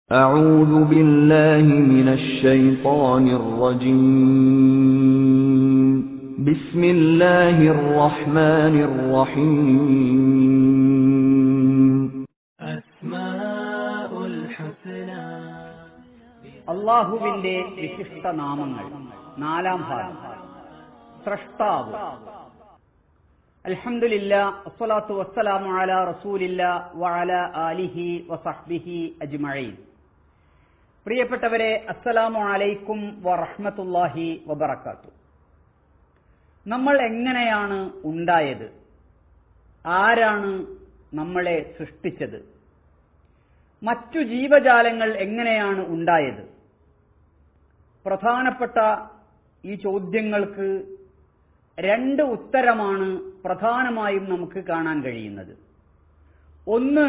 أعوذ بالله من الشيطان الرجيم بسم الله الرحمن الرحيم أسماء الحسنى അള്ളാഹുവിന്റെ വിശിഷ്ട നാമങ്ങൾ നാലാം ഭാഗം സ്രഷ്ടാവ് അൽഹംദുലില്ല അസ്സലാത്തു വസ്സലാമു അലാ റസൂലില്ല വഅല ആലിഹി വസഹ്ബിഹി അജ്മഈൻ പ്രിയപ്പെട്ടവരെ അസ്സലാമു അലൈക്കും വറഹ്മത്തുള്ളാഹി വബറകാത്തു നമ്മൾ എങ്ങനെയാണ് ഉണ്ടായത് ആരാണ് നമ്മളെ സൃഷ്ടിച്ചത് മറ്റു ജീവജാലങ്ങൾ എങ്ങനെയാണ് ഉണ്ടായത് പ്രധാനപ്പെട്ട ഈ ചോദ്യങ്ങൾക്ക് രണ്ട് ഉത്തരമാണ് പ്രധാനമായും നമുക്ക് കാണാൻ കഴിയുന്നത് ഒന്ന്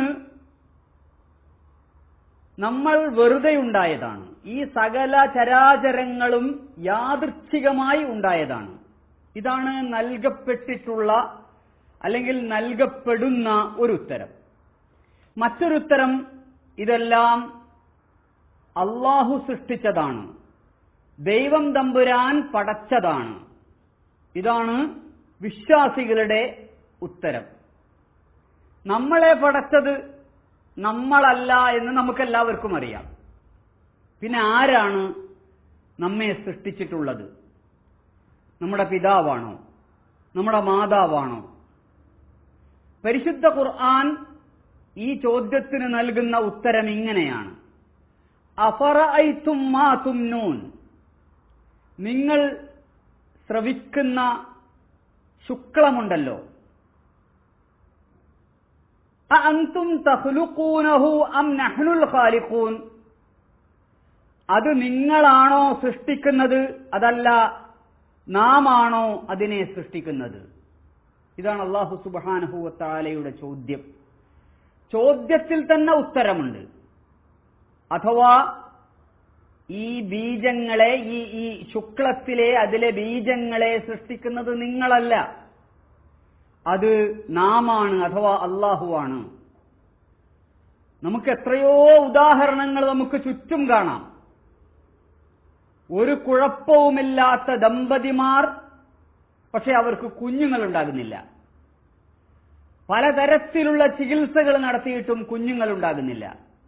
നമ്മൾ വെറുതെ ഉണ്ടായതാണ് ഈ സകല ചരാചരങ്ങളും യാദൃച്ഛികമായി ഉണ്ടായതാണ് ഇതാണ് നൽകപ്പെട്ടിട്ടുള്ള അല്ലെങ്കിൽ നൽകപ്പെടുന്ന ഒരു ഉത്തരം മറ്റൊരുത്തരം ഇതെല്ലാം അള്ളാഹു സൃഷ്ടിച്ചതാണ് ദൈവം തമ്പുരാൻ പടച്ചതാണ് ഇതാണ് വിശ്വാസികളുടെ ഉത്തരം നമ്മളെ പടച്ചത് നമ്മളല്ല എന്ന് നമുക്കെല്ലാവർക്കും അറിയാം പിന്നെ ആരാണ് നമ്മെ സൃഷ്ടിച്ചിട്ടുള്ളത് നമ്മുടെ പിതാവാണോ നമ്മുടെ മാതാവാണോ പരിശുദ്ധ ഖുർആൻ ഈ ചോദ്യത്തിന് നൽകുന്ന ഉത്തരം ഇങ്ങനെയാണ് അഫറഅയ്തും മാ തുംനൂൻ നിങ്ങൾ ശ്രവിക്കുന്ന ശുക്ലമുണ്ടല്ലോ അഅൻതും തഖ്ലുഖൂനഹു അം നഹ്നുൽ ഖാലിഖൂൻ അത് നിങ്ങളാണോ സൃഷ്ടിക്കുന്നത് അതല്ല നാമാണോ അതിനെ സൃഷ്ടിക്കുന്നത് ഇതാണ് അള്ളാഹു സുബ്ഹാനഹു വതആലയുടെ ചോദ്യം ചോദ്യത്തിൽ തന്നെ ഉത്തരമുണ്ട് അഥവാ ഈ ബീജങ്ങളെ ഈ ഈ ശുക്ലത്തിലെ അതിലെ ബീജങ്ങളെ സൃഷ്ടിക്കുന്നത് നിങ്ങളല്ല അത് നാമാണ് അഥവാ അള്ളാഹുവാണ് നമുക്ക് എത്രയോ ഉദാഹരണങ്ങൾ നമുക്ക് ചുറ്റും കാണാം ഒരു കുഴപ്പവുമില്ലാത്ത ദമ്പതിമാർ പക്ഷെ അവർക്ക് കുഞ്ഞുങ്ങൾ ഉണ്ടാകുന്നില്ല പലതരത്തിലുള്ള ചികിത്സകൾ നടത്തിയിട്ടും കുഞ്ഞുങ്ങൾ ഉണ്ടാകുന്നില്ല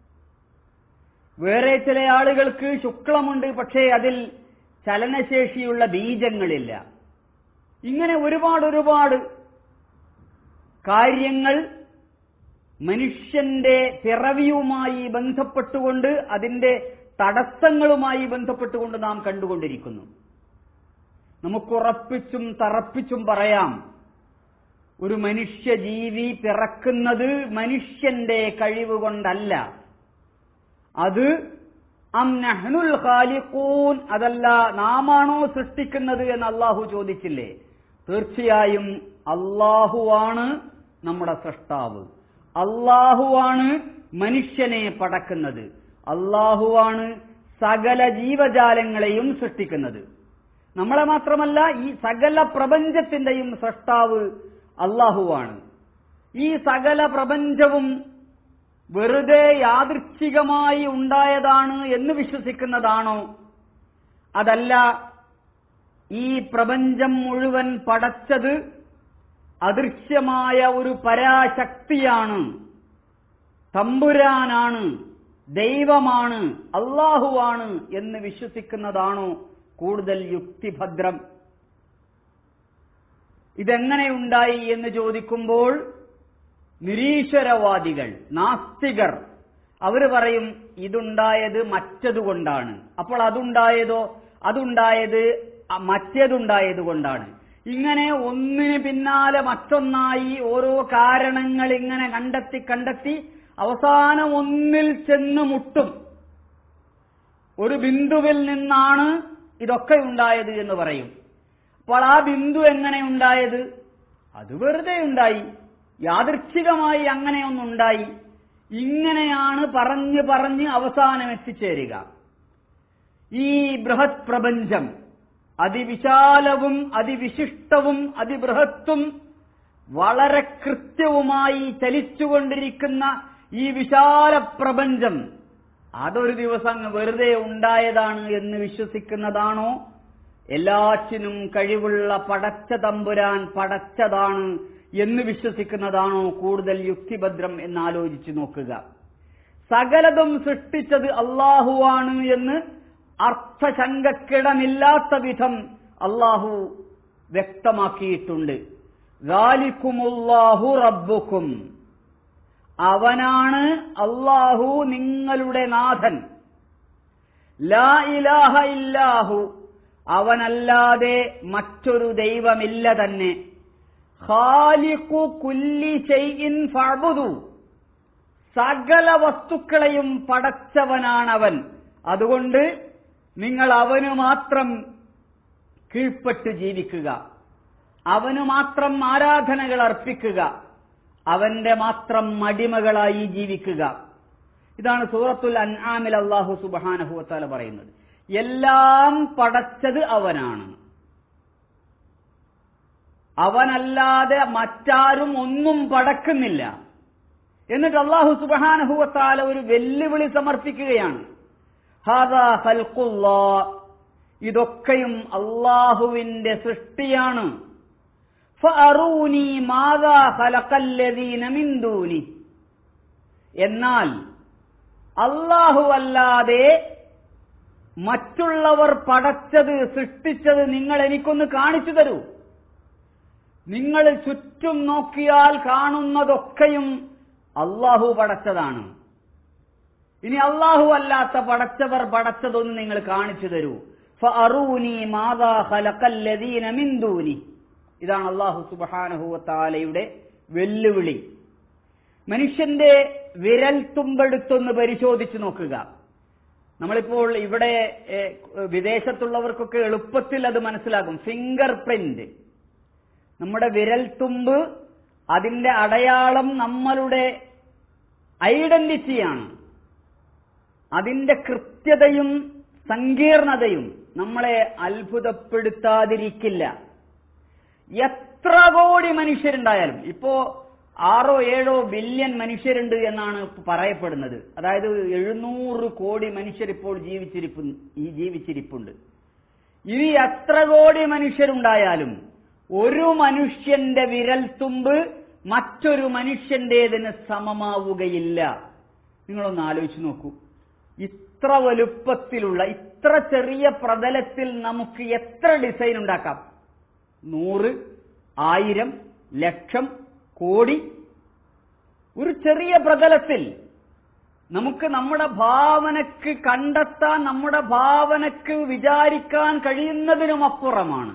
വേറെ ചില ആളുകൾക്ക് ശുക്ലമുണ്ട് പക്ഷേ അതിൽ ചലനശേഷിയുള്ള ബീജങ്ങളില്ല ഇങ്ങനെ ഒരുപാട് ഒരുപാട് കാര്യങ്ങൾ മനുഷ്യന്റെ പിറവിയുമായി ബന്ധപ്പെട്ടുകൊണ്ട് അതിന്റെ തടസ്സങ്ങളുമായി ബന്ധപ്പെട്ടുകൊണ്ട് നാം കണ്ടുകൊണ്ടിരിക്കുന്നു നമുക്കുറപ്പിച്ചും തറപ്പിച്ചും പറയാം ഒരു മനുഷ്യജീവി പിറക്കുന്നത് മനുഷ്യന്റെ കഴിവ് കൊണ്ടല്ല അത് അം നഹ്നുൽ ഖാലിഖൂൻ അതല്ല നാമാണോ സൃഷ്ടിക്കുന്നത് എന്ന് അള്ളാഹു ചോദിച്ചില്ലേ തീർച്ചയായും അള്ളാഹുവാണ് നമ്മുടെ സൃഷ്ടാവ് അള്ളാഹുവാണ് മനുഷ്യനെ പടക്കുന്നത് അള്ളാഹുവാണ് സകല ജീവജാലങ്ങളെയും സൃഷ്ടിക്കുന്നത് നമ്മളെ മാത്രമല്ല ഈ സകല പ്രപഞ്ചത്തിന്റെയും സൃഷ്ടാവ് അള്ളാഹുവാണ് ഈ സകല പ്രപഞ്ചവും വെറുതെ യാദൃച്ഛികമായി ഉണ്ടായതാണ് എന്ന് വിശ്വസിക്കുന്നതാണോ അതല്ല ഈ പ്രപഞ്ചം മുഴുവൻ പടച്ചത് അദൃശ്യമായ ഒരു പരാശക്തിയാണ് തമ്പുരാനാണ് ദൈവമാണ് അള്ളാഹുവാണ് എന്ന് വിശ്വസിക്കുന്നതാണോ കൂടുതൽ യുക്തിഭദ്രം ഇതെങ്ങനെ ഉണ്ടായി എന്ന് ചോദിക്കുമ്പോൾ നിരീശ്വരവാദികൾ നാസ്തികർ അവർ പറയും ഇതുണ്ടായത് മറ്റതുകൊണ്ടാണ് അപ്പോൾ അതുണ്ടായതോ അതുണ്ടായത് മറ്റേതുണ്ടായത് കൊണ്ടാണ് ഇങ്ങനെ ഒന്നിന് പിന്നാലെ മറ്റൊന്നായി ഓരോ കാരണങ്ങൾ ഇങ്ങനെ കണ്ടെത്തി കണ്ടെത്തി അവസാനം ഒന്നിൽ ചെന്ന് മുട്ടും ഒരു ബിന്ദുവിൽ നിന്നാണ് ഇതൊക്കെ ഉണ്ടായത് എന്ന് പറയും അപ്പോൾ ആ ബിന്ദു എങ്ങനെ ഉണ്ടായത് അത് വെറുതെ ഉണ്ടായി യാദൃച്ഛികമായി അങ്ങനെയൊന്നുണ്ടായി ഇങ്ങനെയാണ് പറഞ്ഞ് പറഞ്ഞ് അവസാനം എത്തിച്ചേരുക ഈ ബൃഹത് പ്രപഞ്ചം അതിവിശാലവും അതിവിശിഷ്ടവും അതിബൃഹത്തും വളരെ കൃത്യവുമായി ചലിച്ചുകൊണ്ടിരിക്കുന്ന ഈ വിശാല പ്രപഞ്ചം അതൊരു ദിവസം അങ്ങ് വെറുതെ ഉണ്ടായതാണ് എന്ന് വിശ്വസിക്കുന്നതാണോ എല്ലാറ്റിനും കഴിവുള്ള പടച്ച തമ്പുരാൻ പടച്ചതാണ് എന്ന് വിശ്വസിക്കുന്നതാണോ കൂടുതൽ യുക്തിഭദ്രം എന്ന് ആലോചിച്ചു നോക്കുക സകലതും സൃഷ്ടിച്ചത് അള്ളാഹുവാണ് എന്ന് അർത്ഥശങ്കക്കിടമില്ലാത്ത വിധം അള്ളാഹു വ്യക്തമാക്കിയിട്ടുണ്ട് ഗാലിക്കുമുല്ലാഹു റബ്ബുക്കും അവനാണ് അള്ളാഹു നിങ്ങളുടെ നാഥൻ ലാ ഇലാഹ ഇല്ലാഹു അവനല്ലാതെ മറ്റൊരു ദൈവമില്ല തന്നെ ഖാലിഖു കുല്ലി ഷൈഇൻ ഫഅബുദു സകല വസ്തുക്കളെയും പടച്ചവനാണവൻ അതുകൊണ്ട് നിങ്ങൾ അവന് മാത്രം കീഴ്പ്പെട്ട് ജീവിക്കുക അവന് മാത്രം ആരാധനകൾ അർപ്പിക്കുക അവന്റെ മാത്രം അടിമകളായി ജീവിക്കുക ഇതാണ് സൂറത്തുൽ അൻആമിൽ അള്ളാഹു സുബാനഹുവത്താല പറയുന്നത് എല്ലാം പടച്ചത് അവനാണ് അവനല്ലാതെ മറ്റാരും ഒന്നും പടക്കുന്നില്ല എന്നിട്ട് അള്ളാഹു സുബാനഹുവത്താല ഒരു വെല്ലുവിളി സമർപ്പിക്കുകയാണ് ഹാദാ ഖൽഖുല്ലാ. ഇതൊക്കെയും അള്ളാഹുവിന്റെ സൃഷ്ടിയാണ് ഫഅറൂനി മാതാ ഖലഖല്ലദീന മിൻ ദൂനി എന്നാൽ അല്ലാഹു അല്ലാതെ മറ്റുള്ളവർ പടച്ചത് സൃഷ്ടിച്ചത് നിങ്ങൾ എനിക്കൊന്ന് കാണിച്ചു തരൂ നിങ്ങൾ ചുറ്റും നോക്കിയാൽ കാണുന്നതൊക്കെയും അള്ളാഹു പടച്ചതാണ് ഇനി അള്ളാഹു അല്ലാത്ത പടച്ചവർ പടച്ചതൊന്ന് നിങ്ങൾ കാണിച്ചു തരൂ ഫഅറൂനി മാതാ ഖലഖല്ലദീന മിൻ ദൂനി ഇതാണ് അള്ളാഹു സുബാനഹുവത്താലയുടെ വെല്ലുവിളി മനുഷ്യന്റെ വിരൽ തുമ്പെടുത്തൊന്ന് പരിശോധിച്ചു നോക്കുക നമ്മളിപ്പോൾ ഇവിടെ ഏ, വിദേശത്തുള്ളവർക്കൊക്കെ എളുപ്പത്തിൽ അത് മനസ്സിലാകും ഫിംഗർ പ്രിന്റ് നമ്മുടെ വിരൽ തുമ്പ് അതിന്റെ അടയാളം നമ്മളുടെ ഐഡന്റിറ്റിയാണ് അതിന്റെ കൃത്യതയും സങ്കീർണതയും നമ്മളെ അത്ഭുതപ്പെടുത്താതിരിക്കില്ല എത്ര കോടി മനുഷ്യരുണ്ടായാലും ഇപ്പോ ആറോ ഏഴോ ബില്യൺ മനുഷ്യരുണ്ട് എന്നാണ് പറയപ്പെടുന്നത് അതായത് എഴുന്നൂറ് കോടി മനുഷ്യരിപ്പോൾ ജീവിച്ചിരിപ്പു ഈ ജീവിച്ചിരിപ്പുണ്ട് ഇനി എത്ര കോടി മനുഷ്യരുണ്ടായാലും ഒരു മനുഷ്യന്റെ വിരൽ തുമ്പ് മറ്റൊരു മനുഷ്യന്റേതിന് സമമാവുകയില്ല നിങ്ങളൊന്ന് ആലോചിച്ച് നോക്കൂ ഇത്ര വലുപ്പത്തിലുള്ള ഇത്ര ചെറിയ പ്രതലത്തിൽ നമുക്ക് എത്ര ഡിസൈൻ ഉണ്ടാക്കാം നൂറ് ആയിരം ലക്ഷം കോടി ഒരു ചെറിയ പ്രതലത്തിൽ നമുക്ക് നമ്മുടെ ഭാവനക്ക് കണ്ടെത്താൻ നമ്മുടെ ഭാവനക്ക് വിചാരിക്കാൻ കഴിയുന്നതിനും അപ്പുറമാണ്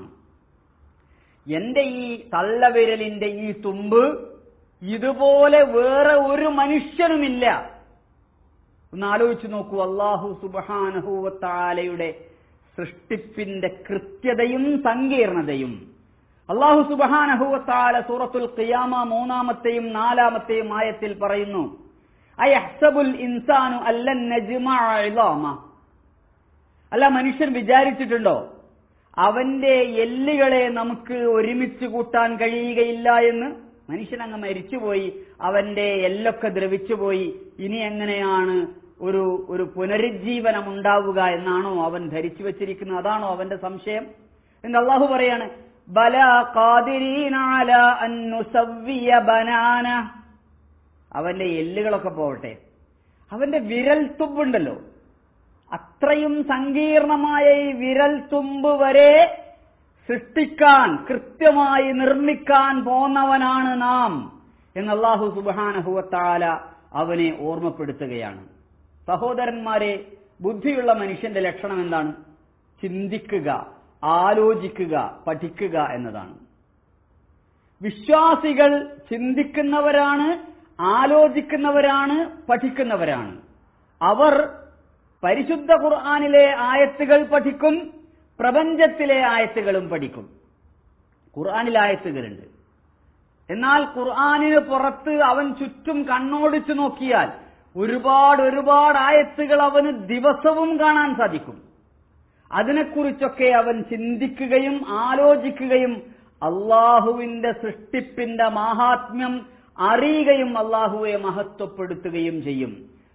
എന്റെ ഈ തള്ളവിരലിന്റെ ഈ തുമ്പ് ഇതുപോലെ വേറെ ഒരു മനുഷ്യനുമില്ല ഒന്ന് ആലോചിച്ചു നോക്കൂ അള്ളാഹു സുബാനഹൂവത്താലയുടെ സൃഷ്ടിപ്പിന്റെ കൃത്യതയും സങ്കീർണതയും അള്ളാഹു സുബാനഹുവത്താല സൂറത്തുൽ ഖിയാമ മൂന്നാമത്തെയും നാലാമത്തെയും ആയത്തിൽ പറയുന്നു അയഹ്സബുൽ ഇൻസാനു അല്ലൻ നജ്മഅ ഇളാമ അല്ല മനുഷ്യൻ വിചാരിച്ചിട്ടുണ്ടോ അവന്റെ എല്ലുകളെ നമുക്ക് ഒരുമിച്ച് കൂട്ടാൻ കഴിയുകയില്ല എന്ന് മനുഷ്യൻ അങ്ങ് മരിച്ചുപോയി അവന്റെ എല്ലൊക്കെ ദ്രവിച്ചുപോയി ഇനി എങ്ങനെയാണ് ഒരു ഒരു പുനരുജ്ജീവനം ഉണ്ടാവുക എന്നാണോ അവൻ ധരിച്ചു വച്ചിരിക്കുന്നത് അതാണോ അവന്റെ സംശയം എന്ന് അള്ളാഹു പറയാണ് ബല ഖാദിരീന അലാ അൻ നുസവ്വിയ ബനാന അവന്റെ എല്ലുകളൊക്കെ പോവട്ടെ അവന്റെ വിരൽ തുമ്പുണ്ടല്ലോ അത്രയും സങ്കീർണമായ ഈ വിരൽ തുമ്പ് വരെ സൃഷ്ടിക്കാൻ കൃത്യമായി നിർമ്മിക്കാൻ പോന്നവനാണ് നാം എന്ന് അള്ളാഹു സുബാനഹുവത്താല അവനെ ഓർമ്മപ്പെടുത്തുകയാണ് സഹോദരന്മാരെ ബുദ്ധിയുള്ള മനുഷ്യന്റെ ലക്ഷണം എന്താണ് ചിന്തിക്കുക ആലോചിക്കുക പഠിക്കുക എന്നതാണ് വിശ്വാസികൾ ചിന്തിക്കുന്നവരാണ് ആലോചിക്കുന്നവരാണ് പഠിക്കുന്നവരാണ് അവർ പരിശുദ്ധ ഖുർആാനിലെ ആയത്തുകൾ പഠിക്കും പ്രപഞ്ചത്തിലെ ആയത്തുകളും പഠിക്കും ഖുർആാനിൽ ആയത്തുകളുണ്ട് എന്നാൽ ഖുർആാനിന് പുറത്ത് അവൻ ചുറ്റും കണ്ണോടിച്ചു നോക്കിയാൽ ഒരുപാട് ഒരുപാട് ആയത്തുകൾ അവന് ദിവസവും കാണാൻ സാധിക്കും അതിനെക്കുറിച്ചൊക്കെ അവൻ ചിന്തിക്കുകയും ആലോചിക്കുകയും അള്ളാഹുവിന്റെ സൃഷ്ടിപ്പിന്റെ മാഹാത്മ്യം അറിയുകയും അള്ളാഹുവെ മഹത്വപ്പെടുത്തുകയും ചെയ്യും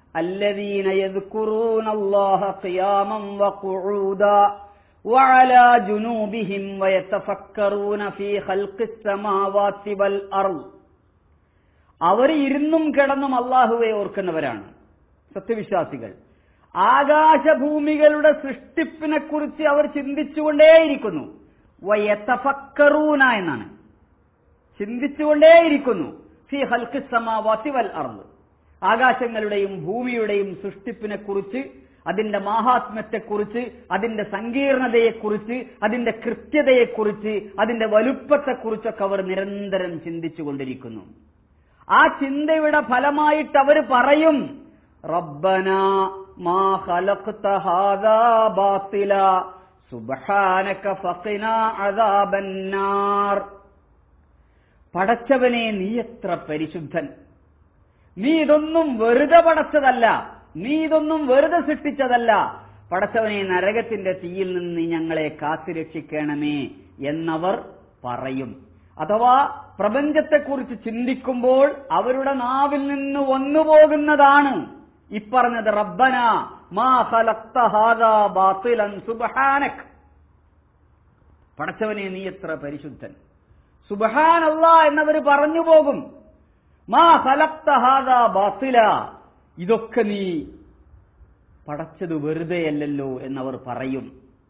الذين يذكرون الله قياما وقعودا وعلى جنوبهم ويتفكرون في خلق السماوات والأرض അവർ ഇരുന്നും കിടന്നും അള്ളാഹുവെ ഓർക്കുന്നവരാണ് സത്യവിശ്വാസികൾ ആകാശഭൂമികളുടെ സൃഷ്ടിപ്പിനെ കുറിച്ച് അവർ ചിന്തിച്ചുകൊണ്ടേയിരിക്കുന്നു വയത്തഫക്കറൂന എന്നാണ് ചിന്തിച്ചുകൊണ്ടേയിരിക്കുന്നു ഫി ഹൽക്ക് സമാവാത്തി വൽ അർന്ന് ആകാശങ്ങളുടെയും ഭൂമിയുടെയും സൃഷ്ടിപ്പിനെ കുറിച്ച് അതിന്റെ മാഹാത്മ്യത്തെക്കുറിച്ച് അതിന്റെ സങ്കീർണതയെക്കുറിച്ച് അതിന്റെ കൃത്യതയെക്കുറിച്ച് അതിന്റെ വലുപ്പത്തെക്കുറിച്ചൊക്കെ അവർ നിരന്തരം ചിന്തിച്ചുകൊണ്ടിരിക്കുന്നു ആ ചിന്തയുടെ ഫലമായിട്ട് അവർ പറയും റബ്ബന മാ ഖലഖ്ത ഹാദാ ബാത്തില സുബ്ഹാനക ഫഖിനാ അദാബന്നാർ പടച്ചവനെ നീ എത്ര പരിശുദ്ധൻ നീ ഇതൊന്നും വെറുതെ പടച്ചതല്ല നീ ഇതൊന്നും വെറുതെ സൃഷ്ടിച്ചതല്ല പടച്ചവനെ നരകത്തിന്റെ തീയിൽ നിന്ന് നീ ഞങ്ങളെ കാത്തുരക്ഷിക്കണമേ എന്നവർ പറയും അഥവാ പ്രപഞ്ചത്തെക്കുറിച്ച് ചിന്തിക്കുമ്പോൾ അവരുടെ നാവിൽ നിന്ന് വന്നുപോകുന്നതാണ് ഇപ്പറഞ്ഞത് റബ്ബന മാ ഖലഖ്ത ഹാദാ ബാത്തിലൻ സുബ്ഹാനക് പടച്ചവനെ നീ എത്ര പരിശുദ്ധൻ സുബഹാനല്ല എന്നവർ പറഞ്ഞു പോകും മാ ഖലഖ്ത ഹാദാ ബാത്തില ഇതൊക്കെ നീ പടച്ചത് വെറുതെയല്ലല്ലോ എന്നവർ പറയും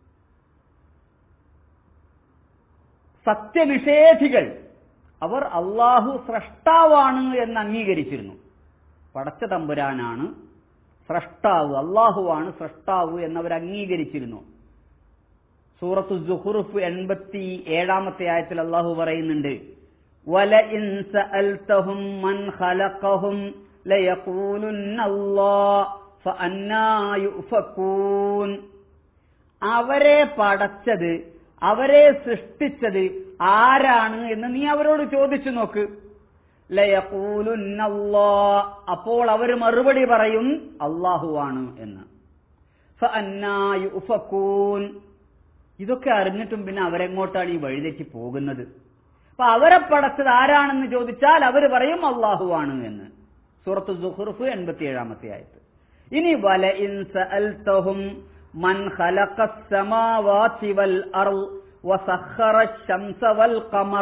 സത്യനിഷേധികൾ അവർ അള്ളാഹു സ്രഷ്ടാവാണ് എന്ന് അംഗീകരിച്ചിരുന്നു പടച്ച തമ്പുരാനാണ് സ്രഷ്ടാവ് അള്ളാഹുവാണ് സ്രഷ്ടാവ് എന്നവർ അംഗീകരിച്ചിരുന്നു സൂറത്തു സുഹുറുഫ് എൺപത്തി ഏഴാമത്തെ ആയത്തിൽ അള്ളാഹു പറയുന്നുണ്ട് വല ഇൻ സഅൽതഹും മൻ ഖലഖഹും ലയഖൂലുന്ന അല്ലാഹ് ഫഅന്നാ യുഫകൂൻ അവരെ പടച്ചത് അവരെ സൃഷ്ടിച്ചത് ആരാണ് എന്ന് നീ അവരോട് ചോദിച്ചു നോക്ക് ലയഖൂലുന്നല്ലാ അപ്പോൾ അവർ മറുപടി പറയും അള്ളാഹുവാണ് എന്ന് ഫഅന്നാ യുഫകൂൻ ഇതൊക്കെ അറിഞ്ഞിട്ടും പിന്നെ അവരെങ്ങോട്ടാണ് ഈ വഴിതെറ്റി പോകുന്നത് അപ്പൊ അവരെ പടച്ചത് ആരാണെന്ന് ചോദിച്ചാൽ അവർ പറയും അള്ളാഹുവാണ് എന്ന് സൂറത്ത് സുഹുർഫ് എൺപത്തിയേഴാമത്തെ ആയത്ത് ഇനി വല ഇൻ സഅൽതഹും മൻ ഖലഖസ് സമാവാതി വൽ അർള് വസഖറ الشمس والقمر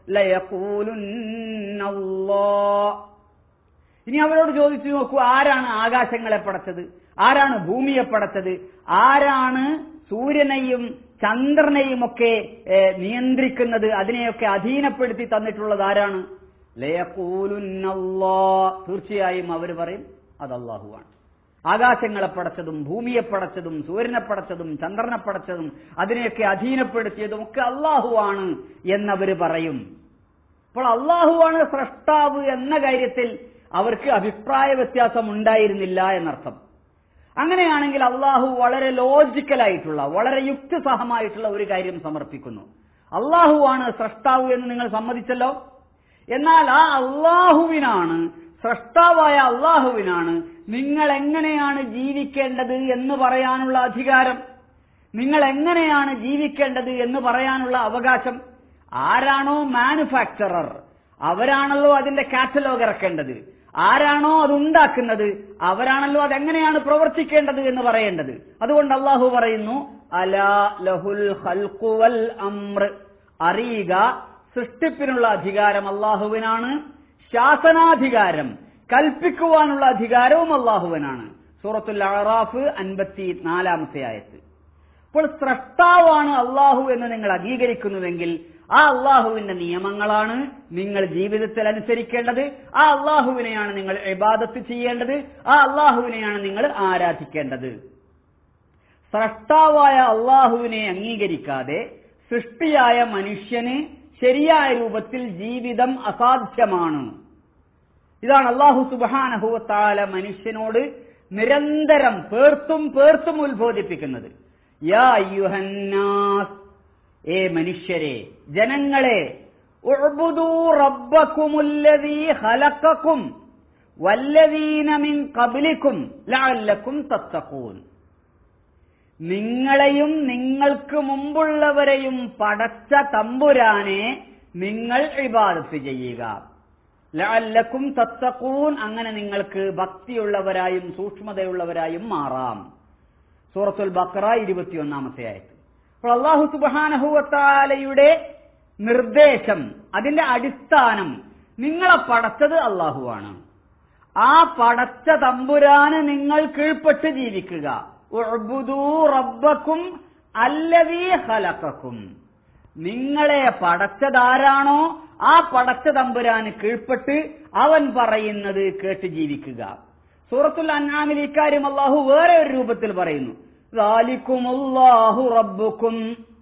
ലയഖൂലുന്ന അല്ലാഹ് ഇനി അവരോട് ചോദിച്ചു നോക്കൂ ആരാണ് ആകാശങ്ങളെ പടച്ചത് ആരാണ് ഭൂമിയെ പടച്ചത് ആരാണ് സൂര്യനെയും ചന്ദ്രനെയും ഒക്കെ ഏഹ്, നിയന്ത്രിക്കുന്നത് അതിനെയൊക്കെ അധീനപ്പെടുത്തി തന്നിട്ടുള്ളത് ആരാണ് ലയഖൂലുന്നല്ലാ തീർച്ചയായും അവർ പറയും അത് അള്ളാഹുവാണ് ആകാശങ്ങളെ പടച്ചതും ഭൂമിയെ പടച്ചതും സൂര്യനെ പടച്ചതും ചന്ദ്രനെ പടച്ചതും അതിനെയൊക്കെ അധീനപ്പെടുത്തിയതും ഒക്കെ അള്ളാഹുവാണ് എന്നവർ പറയും അപ്പോൾ അള്ളാഹുവാണ് സ്രഷ്ടാവ് എന്ന കാര്യത്തിൽ അവർക്ക് അഭിപ്രായ വ്യത്യാസം ഉണ്ടായിരുന്നില്ല എന്നർത്ഥം അങ്ങനെയാണെങ്കിൽ അള്ളാഹു വളരെ ലോജിക്കലായിട്ടുള്ള വളരെ യുക്തിസഹമായിട്ടുള്ള ഒരു കാര്യം സമർപ്പിക്കുന്നു അള്ളാഹുവാണ് സ്രഷ്ടാവ് എന്ന് നിങ്ങൾ സമ്മതിച്ചല്ലോ എന്നാൽ ആ അള്ളാഹുവിനാണ് സ്രഷ്ടാവായ അള്ളാഹുവിനാണ് നിങ്ങൾ എങ്ങനെയാണ് ജീവിക്കേണ്ടത് എന്ന് പറയാനുള്ള അധികാരം നിങ്ങൾ എങ്ങനെയാണ് ജീവിക്കേണ്ടത് എന്ന് പറയാനുള്ള അവകാശം ആരാണോ മാനുഫാക്ചറർ അവരാണല്ലോ അതിന്റെ കാറ്റലോഗ് ഇറക്കേണ്ടത് ആരാണോ അത് ഉണ്ടാക്കുന്നത് അവരാണല്ലോ അതെങ്ങനെയാണ് പ്രവർത്തിക്കേണ്ടത് എന്ന് പറയേണ്ടത് അതുകൊണ്ട് അള്ളാഹു പറയുന്നു അലാ ലഹുൽ ഖൽഖു വൽ അംർ അറിയുക സൃഷ്ടിപ്പിനുള്ള അധികാരം അള്ളാഹുവിനാണ് ശാസനാധികാരം കൽപ്പിക്കുവാനുള്ള അധികാരവും അള്ളാഹുവിനാണ് സൂറത്തുൽ അറാഫ് അൻപത്തി നാലാമത്തെ ആയത്ത് അപ്പോൾ സ്രഷ്ടാവാണ് അള്ളാഹു എന്ന് നിങ്ങൾ അംഗീകരിക്കുന്നുവെങ്കിൽ ആ അള്ളാഹുവിന്റെ നിയമങ്ങളാണ് നിങ്ങൾ ജീവിതത്തിൽ അനുസരിക്കേണ്ടത് ആ അള്ളാഹുവിനെയാണ് നിങ്ങൾ ഇബാദത്ത് ചെയ്യേണ്ടത് ആ അള്ളാഹുവിനെയാണ് നിങ്ങൾ ആരാധിക്കേണ്ടത് സ്രഷ്ടാവായ അള്ളാഹുവിനെ അംഗീകരിക്കാതെ സൃഷ്ടിയായ മനുഷ്യന് ശരിയായ രൂപത്തിൽ ജീവിതം അസാധ്യമാണ് ഇതാണ് അള്ളാഹു സുബാനഹുവത്താല മനുഷ്യനോട് നിരന്തരം പേർത്തും പേർത്തും ഉത്ബോധിപ്പിക്കുന്നത് യാ യുഹന്നാസ് ഏ മനുഷ്യരെ ജനങ്ങളെ ഉഅ്ബുദൂ റബ്ബക്കുമുല്ലദീ ഖലഖക്കും വല്ലദീന മിൻ ഖബ്ലിക്കും ലഅല്ലക്കും തത്തഖൂൻ നിങ്ങളെയും നിങ്ങൾക്ക് മുമ്പുള്ളവരെയും പടച്ച തമ്പുരാനെ നിങ്ങൾ ഇബാദത്ത് ചെയ്യുക ലഅല്ലക്കും തത്തഖൂൻ അങ്ങനെ നിങ്ങൾക്ക് ഭക്തിയുള്ളവരായും സൂക്ഷ്മതയുള്ളവരായും മാറാം സൂറത്തുൽ ബഖറ ഇരുപത്തിയൊന്നാമത്തെ ആയത്ത് അപ്പോൾ അള്ളാഹു സുബാനഹുവത്താലയുടെ നിർദ്ദേശം അതിന്റെ അടിസ്ഥാനം നിങ്ങളെ പടച്ചത് അള്ളാഹുവാണ് ആ പടച്ച തമ്പുരാന് നിങ്ങൾ കീഴ്പ്പെട്ട് ജീവിക്കുക ഉഅ്ബുദൂ റബ്ബക്കും അല്ലവീ ഖലഖക്കും നിങ്ങളെ പടച്ചതാരാണോ ആ പടച്ച തമ്പുരാന് കീഴ്പ്പെട്ട് അവൻ പറയുന്നത് കേട്ട് ജീവിക്കുക സൂറത്തുൽ അന്നാമിൽ ഇക്കാര്യം അള്ളാഹു വേറെ ഒരു രൂപത്തിൽ പറയുന്നു ാഹു റബ്ബുക്കും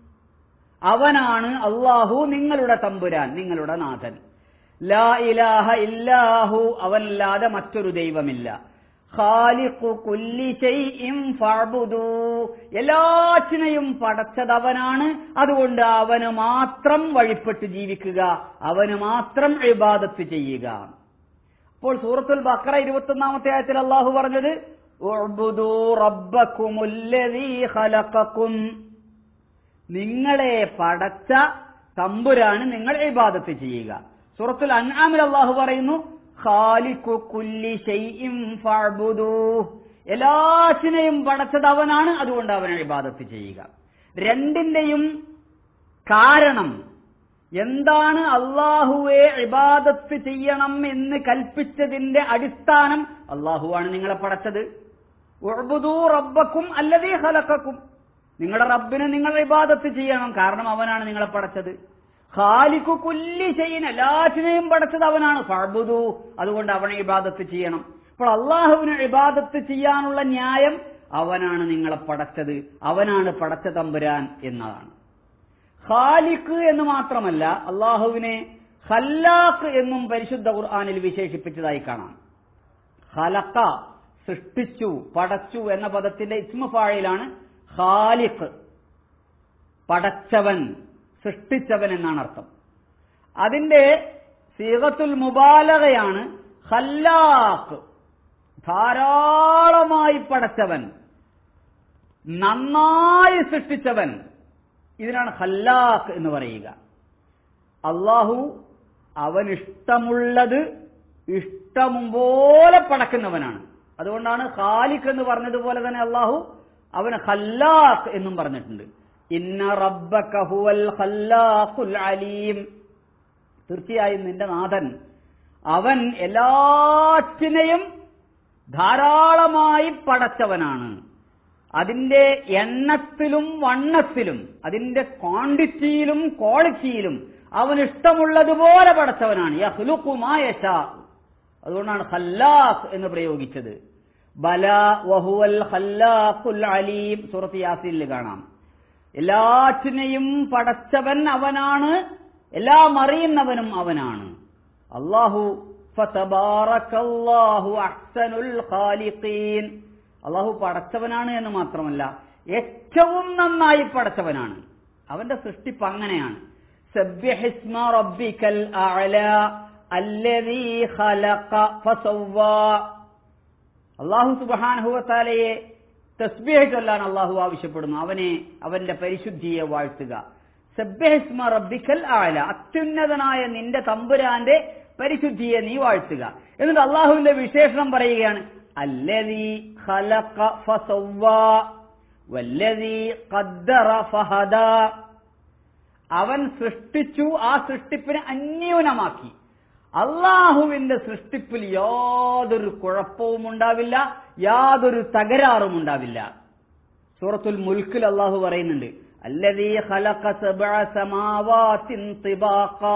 അവനാണ് അള്ളാഹു നിങ്ങളുടെ തമ്പുരാൻ നിങ്ങളുടെ നാഥൻ ലാ ഇലാഹ ഇല്ലാഹു അവനല്ലാതെ മറ്റൊരു ദൈവമില്ല ഖാലിഖു കുല്ലി ശൈഇൻ ഫഅ്ബുദൂ എല്ലാറ്റിനെയും പടച്ചതവനാണ് അതുകൊണ്ട് അവന് മാത്രം വഴിപ്പെട്ട് ജീവിക്കുക അവന് മാത്രം ഇബാദത്ത് ചെയ്യുക അപ്പോൾ സൂറത്തുൽ ബക്കറ ഇരുപത്തൊന്നാമത്തെ ആയത്തിൽ അള്ളാഹു പറഞ്ഞത് ഉഅ്ബുദൂ റബ്ബക്കുമുല്ലദീ ഖലഖക്കും നിങ്ങളെ പടച്ച തമ്പുരാന് നിങ്ങൾ ഇബാദത്ത് ചെയ്യുക സൂറത്തുൽ അൻആമിൽ അള്ളാഹു പറയുന്നു ഖാലിഖു കുല്ലി ഷൈഇൻ ഫഅ്ബുദൂ എല്ലാറ്റിനെയും പടച്ചത് അവനാണ് അതുകൊണ്ട് അവനെ ഇബാദത്ത് ചെയ്യുക രണ്ടിന്റെയും കാരണം എന്താണ് അള്ളാഹുവെ ഇബാദത്ത് ചെയ്യണം എന്ന് കൽപ്പിച്ചതിന്റെ അടിസ്ഥാനം അള്ളാഹുവാണ് നിങ്ങളെ പടച്ചത് ഉഅ്ബുദൂ റബ്ബക്കും അല്ലതീ ഖലഖക്കും നിങ്ങളുടെ റബ്ബിനെ നിങ്ങൾ ഇബാദത്ത് ചെയ്യണം കാരണം അവനാണ് നിങ്ങളെ പടച്ചത് ഖാലിഖു കുല്ലി ചെയ്യൻ എല്ലാറ്റിനെയും പടച്ചത് അവനാണ് ഫഅ്ബുദൂ അതുകൊണ്ട് അവനെ ഇബാദത്ത് ചെയ്യണം അപ്പോൾ അള്ളാഹുവിന് ഇബാദത്ത് ചെയ്യാനുള്ള ന്യായം അവനാണ് നിങ്ങളെ പടച്ചത് അവനാണ് പടച്ച തമ്പുരാൻ എന്നതാണ് ഖാലിഖ് എന്ന് മാത്രമല്ല അള്ളാഹുവിനെ ഖല്ലാഖ് എന്നും പരിശുദ്ധ ഖുർആനിൽ വിശേഷിപ്പിച്ചതായി കാണാം ഖലഖ സൃഷ്ടിച്ചു പടച്ചു എന്ന പദത്തിന്റെ ഇസ്മുഫാഴയിലാണ് ഖാലിഖ് പടച്ചവൻ സൃഷ്ടിച്ചവൻ എന്നാണ് അർത്ഥം അതിന്റെ സീഗത്തുൽ മുബാലകയാണ് ഖല്ലാഖ് ധാരാളമായി പടച്ചവൻ നന്നായി സൃഷ്ടിച്ചവൻ ഇതിനാണ് ഖല്ലാഖ് എന്ന് പറയുക അള്ളാഹു അവൻ ഇഷ്ടമുള്ളത് ഇഷ്ടം പോലെ പടക്കുന്നവനാണ് അതുകൊണ്ടാണ് ഖാലിഖ് എന്ന് പറഞ്ഞതുപോലെ തന്നെ അള്ളാഹു അവന് ഖല്ലാഖ് എന്നും പറഞ്ഞിട്ടുണ്ട് ഇന്ന റബ്ബക ഹുവൽ ഖല്ലാഖുൽ അലീം തീർച്ചയായും നിന്റെ നാഥൻ അവൻ എല്ലാറ്റിനെയും ധാരാളമായി പടച്ചവനാണ് അതിന്റെ എണ്ണത്തിലും വണ്ണത്തിലും അതിന്റെ ക്വാണ്ടിറ്റിയിലും ക്വാളിറ്റിയിലും അവൻ ഇഷ്ടമുള്ളതുപോലെ പടച്ചവനാണ് യഹ്ലുഖുമായശ അതുകൊണ്ടാണ് ഖല്ലാഖ് എന്ന് പ്രയോഗിച്ചത് ബല വഹുവൽ ഖല്ലാഖുൽ അലീം സൂറത്ത് യാസീനിൽ കാണാം എല്ലാറ്റിനെയും പടച്ചവൻ അവനാണ് എല്ലാം അറിയുന്നവനും അവനാണ് അള്ളാഹു ഫതബാറക്കല്ലാഹു അഹ്സനുൽ ഖാലിഖീൻ അള്ളാഹു പടച്ചവനാണ് എന്ന് മാത്രമല്ല ഏറ്റവും നന്നായി പടച്ചവനാണ് അവന്റെ സൃഷ്ടിപ്പ് അങ്ങനെയാണ് സബ്യഹിസ്മ റബ്ബിക്കൽ അഅല അല്ലദീ ഖലഖ ഫസവ്വാ അള്ളാഹു സുബ്ഹാനഹു തസ്ബീഹ് ചൊല്ലാൻ അള്ളാഹു ആവശ്യപ്പെടുന്നു അവനെ അവന്റെ പരിശുദ്ധിയെ വാഴ്ത്തുക സബ്യഹിസ്മ റബ്ബിക്കൽ ആല അത്യുന്നതനായ നിന്റെ തമ്പുരാന്റെ പരിശുദ്ധിയെ നീ വാഴ്ത്തുക എന്നിട്ട് അള്ളാഹുവിന്റെ വിശേഷണം പറയുകയാണ് അല്ലദീ ഖലഖ ഫസവ്വാ വല്ലദീ ഖദ്ദറ ഫഹദാ അവൻ സൃഷ്ടിച്ചു ആ സൃഷ്ടിപ്പിനെ അന്യൂനമാക്കി അള്ളാഹുവിന്റെ സൃഷ്ടിപ്പിൽ യാതൊരു കുഴപ്പവും ഉണ്ടാവില്ല യാതൊരു തകരാറും ഉണ്ടാവില്ല സൂറത്തുൽ മുൽക്കിൽ അള്ളാഹു പറയുന്നുണ്ട് അല്ലദീ ഖലഖ സബ്അ സമാവാതിൻ തിബാഖാ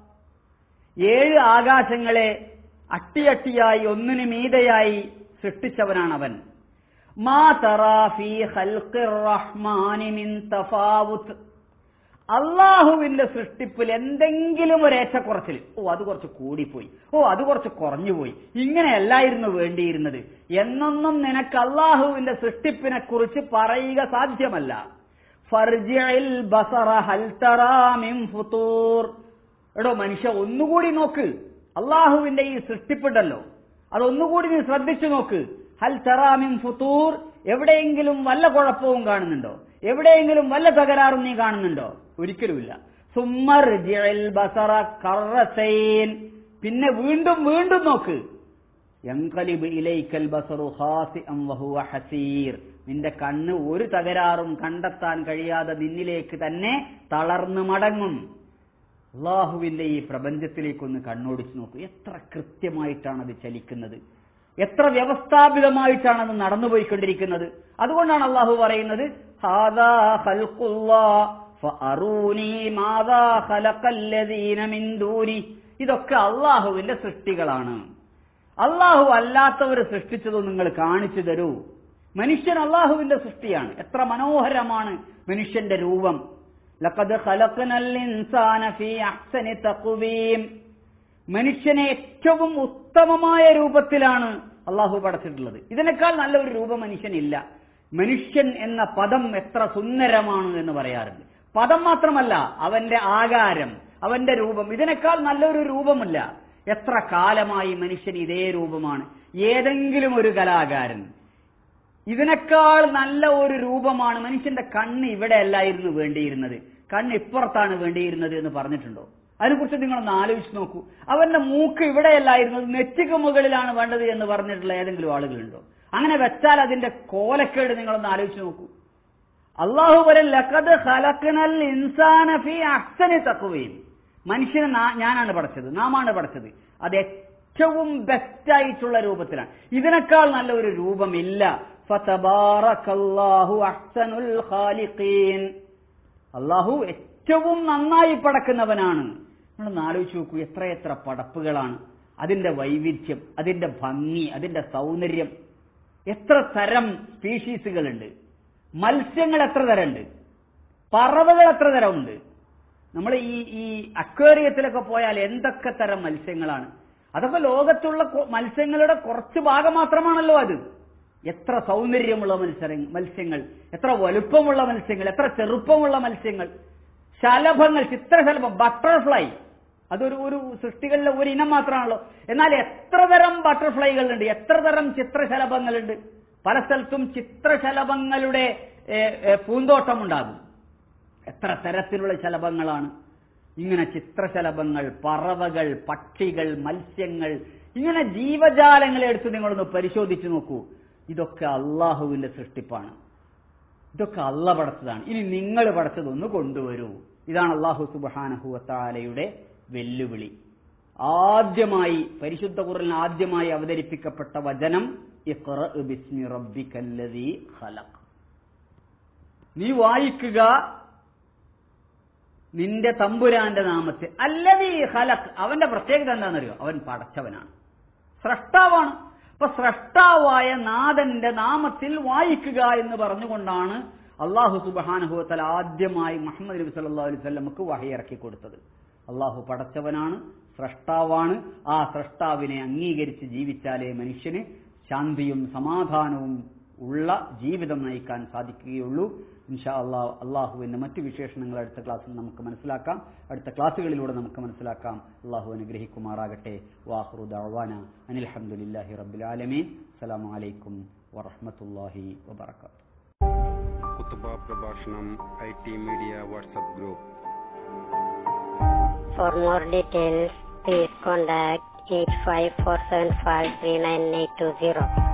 ഏഴ് ആകാശങ്ങളെ അട്ടിയട്ടിയായി ഒന്നിനു മീതയായി സൃഷ്ടിച്ചവനാണ് അവൻ മാ തറാ ഫീ ഖൽഖിർ റഹ്മാനി മിൻ തഫാവുത്ത് അള്ളാഹുവിന്റെ സൃഷ്ടിപ്പിൽ എന്തെങ്കിലും ഒരു ഏറ്റക്കുറച്ചിൽ ഓ അത് കുറച്ച് കൂടിപ്പോയി ഓ അത് കുറച്ച് കുറഞ്ഞുപോയി ഇങ്ങനെയല്ലായിരുന്നു വേണ്ടിയിരുന്നത് എന്നൊന്നും നിനക്ക് അള്ളാഹുവിന്റെ സൃഷ്ടിപ്പിനെ കുറിച്ച് പറയുക സാധ്യമല്ല ഫർജിഇൽ ബസറ ഹൽ തറാ മിൻ ഫുതൂർ എടോ മനുഷ്യ ഒന്നുകൂടി നോക്ക് അള്ളാഹുവിന്റെ ഈ സൃഷ്ടിപ്പുണ്ടല്ലോ അതൊന്നുകൂടി നീ ശ്രദ്ധിച്ചു നോക്ക് ഹൽ തറാമിൻ ഫുതൂർ എവിടെയെങ്കിലും വല്ല കുഴപ്പവും കാണുന്നുണ്ടോ എവിടെയെങ്കിലും വല്ല തകരാറും നീ കാണുന്നുണ്ടോ ഒരിക്കലുമില്ല സുമ്മർ ബസറ കറസൈൻ പിന്നെ വീണ്ടും വീണ്ടും നോക്ക് യൻഖലിബ് ഇലൈക്കൽ ബസറു ഖാസിഅൻ വഹുവ ഹസീർ നിന്റെ കണ്ണ് ഒരു തകരാറും കണ്ടെത്താൻ കഴിയാതെ നിന്നിലേക്ക് തന്നെ തളർന്നു മടങ്ങും അള്ളാഹുവിന്റെ ഈ പ്രപഞ്ചത്തിലേക്കൊന്ന് കണ്ണോടിച്ചു നോക്കൂ എത്ര കൃത്യമായിട്ടാണ് അത് ചലിക്കുന്നത് എത്ര വ്യവസ്ഥാപിതമായിട്ടാണ് അത് നടന്നുപോയിക്കൊണ്ടിരിക്കുന്നത് അതുകൊണ്ടാണ് അള്ളാഹു പറയുന്നത് ഹാദാ ഖൽഖുല്ലാ ഫഅറൂനി മാദാ ഖലഖല്ലദീന മിൻ ദൂനി ഇതൊക്കെ അള്ളാഹുവിന്റെ സൃഷ്ടികളാണ് അള്ളാഹു അല്ലാത്തവർ സൃഷ്ടിച്ചത് നിങ്ങൾ കാണിച്ചു തരൂ മനുഷ്യൻ അള്ളാഹുവിന്റെ സൃഷ്ടിയാണ് എത്ര മനോഹരമാണ് മനുഷ്യന്റെ രൂപം ലഖദ് ഖലഖനൽ ഇൻസാന ഫീ അഹ്സനി തഖ്വീം മനുഷ്യനെ ഏറ്റവും ഉത്തമമായ രൂപത്തിലാണ് അള്ളാഹു പടച്ചിട്ടുള്ളത് ഇതിനേക്കാൾ നല്ലൊരു രൂപം മനുഷ്യനില്ല മനുഷ്യൻ എന്ന പദം എത്ര സുന്ദരമാണ് എന്ന് പറയാറുണ്ട് പദം മാത്രമല്ല അവന്റെ ആകാരം അവന്റെ രൂപം ഇതിനേക്കാൾ നല്ലൊരു രൂപമില്ല എത്ര കാലമായി മനുഷ്യൻ ഇതേ രൂപമാണ് ഏതെങ്കിലും ഒരു കലാകാരൻ ഇതിനേക്കാൾ നല്ല ഒരു രൂപമാണ് മനുഷ്യന്റെ കണ്ണ് ഇവിടെ അല്ലായിരുന്നു വേണ്ടിയിരുന്നത് കണ്ണ് ഇപ്പുറത്താണ് വേണ്ടിയിരുന്നത് എന്ന് പറഞ്ഞിട്ടുണ്ടോ അതിനെക്കുറിച്ച് നിങ്ങളൊന്ന് ആലോചിച്ച് നോക്കൂ അവന്റെ മൂക്ക് ഇവിടെയല്ലായിരുന്നത് നെറ്റിക്ക് മുകളിലാണ് വേണ്ടത് എന്ന് പറഞ്ഞിട്ടുള്ള ഏതെങ്കിലും ആളുകളുണ്ടോ അങ്ങനെ വെച്ചാൽ അതിന്റെ കോലക്കേട് നിങ്ങളൊന്ന് ആലോചിച്ച് നോക്കൂ അള്ളാഹു വരെ ലഖദ് ഖലഖനൽ ഇൻസാന ഫീ അഹ്സനി തഖ്വീം മനുഷ്യനെ നാ- ഞാനാണ് പഠിച്ചത് നാമാണ് പഠിച്ചത് അത് ഏറ്റവും ബെസ്റ്റ് ആയിട്ടുള്ള രൂപത്തിലാണ് ഇതിനേക്കാൾ നല്ല ഒരു രൂപമില്ല ഫതബാറകല്ലാഹു അഹ്സനുൽ ഖാലിഖീൻ അള്ളാഹു ഏറ്റവും നന്നായി പടക്കുന്നവനാണ് നമ്മളൊന്ന് ആലോചിച്ച് നോക്കൂ എത്രയെത്ര പടപ്പുകളാണ് അതിന്റെ വൈവിധ്യം അതിന്റെ ഭംഗി അതിന്റെ സൗന്ദര്യം എത്ര തരം സ്പീഷീസുകളുണ്ട് മത്സ്യങ്ങൾ എത്ര തരമുണ്ട് പറവകൾ എത്ര തരമുണ്ട് നമ്മൾ ഈ ഈ അക്വേറിയത്തിലൊക്കെ പോയാൽ എന്തൊക്കെ തരം മത്സ്യങ്ങളാണ് അതൊക്കെ ലോകത്തുള്ള കൊ- മത്സ്യങ്ങളുടെ കുറച്ച് ഭാഗം മാത്രമാണല്ലോ അത് എത്ര സൗന്ദര്യമുള്ള മത്സര മത്സ്യങ്ങൾ എത്ര വലുപ്പമുള്ള മത്സ്യങ്ങൾ എത്ര ചെറുപ്പമുള്ള മത്സ്യങ്ങൾ ശലഭങ്ങൾ ചിത്രശലഭം ബട്ടർഫ്ലൈ അതൊരു ഒരു സൃഷ്ടികളിലെ ഒരു ഇനം മാത്രമാണല്ലോ എന്നാൽ എത്ര തരം ബട്ടർഫ്ലൈകളുണ്ട് എത്ര തരം ചിത്രശലഭങ്ങളുണ്ട് പല സ്ഥലത്തും ചിത്രശലഭങ്ങളുടെ ഏ, ഏ, പൂന്തോട്ടമുണ്ടാകും എത്ര തരത്തിലുള്ള ശലഭങ്ങളാണ് ഇങ്ങനെ ചിത്രശലഭങ്ങൾ പറവകൾ പക്ഷികൾ മത്സ്യങ്ങൾ ഇങ്ങനെ ജീവജാലങ്ങളെ എടുത്ത് നിങ്ങളൊന്ന് പരിശോധിച്ചു നോക്കൂ ഇതൊക്കെ അള്ളാഹുവിന്റെ സൃഷ്ടിപ്പാണ് ഇതൊക്കെ അല്ല പടച്ചതാണ് ഇനി നിങ്ങൾ പടച്ചതൊന്ന് കൊണ്ടുവരൂ ഇതാണ് അള്ളാഹു സുബാനഹുവത്താലയുടെ വെല്ലുവിളി ആദ്യമായി പരിശുദ്ധ ഖുർആൻ ആദ്യമായി അവതരിപ്പിക്കപ്പെട്ട വചനം ഇഖ്റ ബിസ്മി റബ്ബിക്കല്ലദീ ഖലഖ് നീ വായിക്കുക നിന്റെ തമ്പുരാന്റെ നാമത്തിൽ അല്ലതീ ഹലക് അവന്റെ പ്രത്യേകത എന്താണെന്നറിയോ അവൻ പടച്ചവനാണ് സ്രഷ്ടാവാണ് അപ്പൊ സ്രഷ്ടാവായ നാഥന്റെ നാമത്തിൽ വായിക്കുക എന്ന് പറഞ്ഞുകൊണ്ടാണ് അള്ളാഹു സുബാനുഭവത്തൽ ആദ്യമായി മുഹമ്മദ് നബി സല്ലാ അലൈഹി സ്വലമക്ക് വഹയിറക്കി കൊടുത്തത് അള്ളാഹു പടച്ചവനാണ് സ്രഷ്ടാവാണ് ആ സ്രഷ്ടാവിനെ അംഗീകരിച്ച് ജീവിച്ചാലേ മനുഷ്യന് ശാന്തിയും സമാധാനവും ഉള്ള ജീവിതം നയിക്കാൻ സാധിക്കുകയുള്ളൂ ഇൻഷാ അള്ളാഹ് അള്ളാഹുവിന്റെ മറ്റു വിശേഷണങ്ങൾ അടുത്ത ക്ലാസ്സിൽ നമുക്ക് മനസ്സിലാക്കാം അടുത്ത ക്ലാസ്സുകളിലൂടെ നമുക്ക് മനസ്സിലാക്കാം അള്ളാഹു അനുഗ്രഹിക്കുമാറാകട്ടെ വാഹ്റു ദഅവാന അനിൽഹമുല്ലാഹി റബ്ബിൽ ആലമീൻ അസ്സലാമു അലൈക്കും വറഹ്മത്തുള്ളാഹി വബറകാതുഹു കുത്തുബ പ്രഭാഷണം I T media WhatsApp group For more details, please contact 854753980.